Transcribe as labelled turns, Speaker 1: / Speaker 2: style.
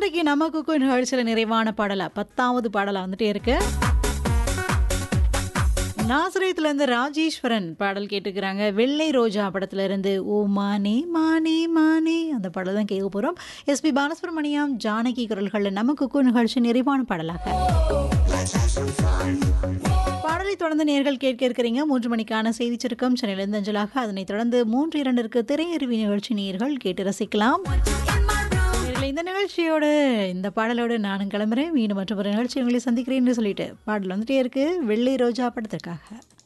Speaker 1: இன்றைக்கு நம்ம குக்கு நிகழ்ச்சியில் நிறைவான பாடலா பத்தாவது பாடலா வந்துட்டே இருக்கு நாசரேத்துல இருந்து ராஜேஸ்வரன் பாடல் கேட்டுக்கிறாங்க வெள்ளை ரோஜா படத்துல இருந்து ஓ மானே மானே மானே அந்த பாடல் தான் கேட்க போறோம் எஸ்பி பாலசுப்ரமணியம் ஜானகி குரல்கள் நம்ம குக்கு நிகழ்ச்சி நிறைவான பாடலாக பாடலை தொடர்ந்து நேர்கள் கேட்க இருக்கிறீங்க மூன்று மணிக்கான செய்தி சுருக்கம் சென்னையிலிருந்து அஞ்சலாக அதனைத் தொடர்ந்து மூன்று இரண்டிற்கு திரையருவி நிகழ்ச்சி நேர்கள் கேட்டு ரசிக்கலாம் நேயர்களே, இந்த நிகழ்ச்சியோடு இந்த பாடலோடு நானும் கிளம்புறேன் மீண்டும் மற்றொரு நிகழ்ச்சி உங்களை சந்திக்கிறேன்னு சொல்லிட்டு பாடல் வந்துட்டே இருக்கு வெள்ளை ரோஜா படத்திற்காக